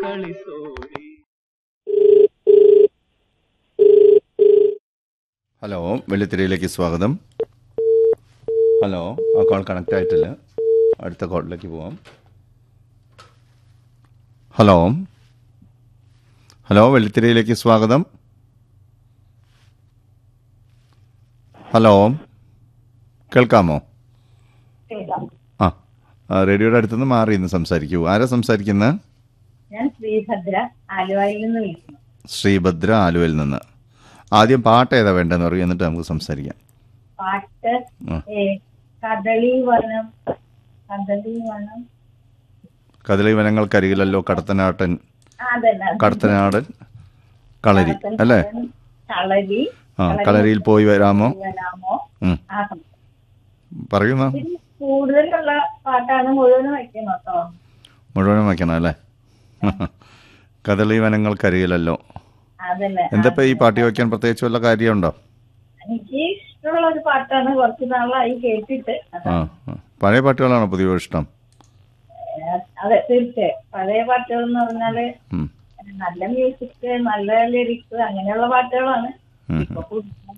കളിസോടി hello വെള്ളിത്തിരയിലേക്ക് സ്വാഗതം hello ആ call connect ആയിട്ടില്ല അടുത്ത കോളിലേക്ക് പോവാം ഹലോ ഹലോ വെള്ളിത്തിരയിലേക്ക് സ്വാഗതം ഹലോ കേൾക്കാമോ ആ ആ, റേഡിയോയുടെ അടുത്തുനിന്ന് മാറി ഇന്ന് സംസാരിക്കൂ ആരാ സംസാരിക്കുന്നത് ഞാൻ ശ്രീഭദ്ര ആലുവയിൽ നിന്ന് വിളിക്കുന്നു ശ്രീഭദ്ര ആലുവയിൽ നിന്ന് ആദ്യം പാട്ട് ഏതാ വേണ്ടതെന്ന് പറയും എന്നിട്ട് നമുക്ക് സംസാരിക്കാം പാട്ട് ആ. ഏ, കദളി വനം കദളി വനം കദളി വനങ്ങൾക്കരികിലല്ലോ കടത്തനാട്ടൻ ആ, അതന്നെ അത്. കടത്തനാടൻ കളരി കടത്തൻ അല്ലേ വനം, കളരി ആ കളരിയിൽ പോയി വരാമോ വനാമോ ഉം. ആ സംഭവം. പറയുന്ന ഇതിൽ കൂടുതലുള്ള പാട്ടാണ് മുഴുവനും വയ്ക്കുന്നത് കേട്ടോ മുഴുവനും വയ്ക്കണം അല്ലേ കദളി വനങ്ങൾക്കരികിലല്ലോ അതന്നെ എന്തപ്പോ ഈ പാട്ടി വയ്ക്കാൻ പ്രത്യേകിച്ച് വല്ല കാര്യമുണ്ടോ എനിക്ക് ഇഷ്ടമുള്ള ഒരു പാട്ടാണ് കുറച്ച് നാളായി കേട്ടിട്ട് അത് ആ ആ. പഴയ പാട്ടുകളാണോ പുതിയ ഇഷ്ടം അതെ തീർച്ചയായും പഴയ പാട്ടുകൾ എന്ന് പറഞ്ഞാല് ഉം. നല്ല മ്യൂസിക് നല്ല ലിറിക്സ് അങ്ങനെയുള്ള പാട്ടുകളാണ് ഉം. ഇപ്പൊ പുതിയ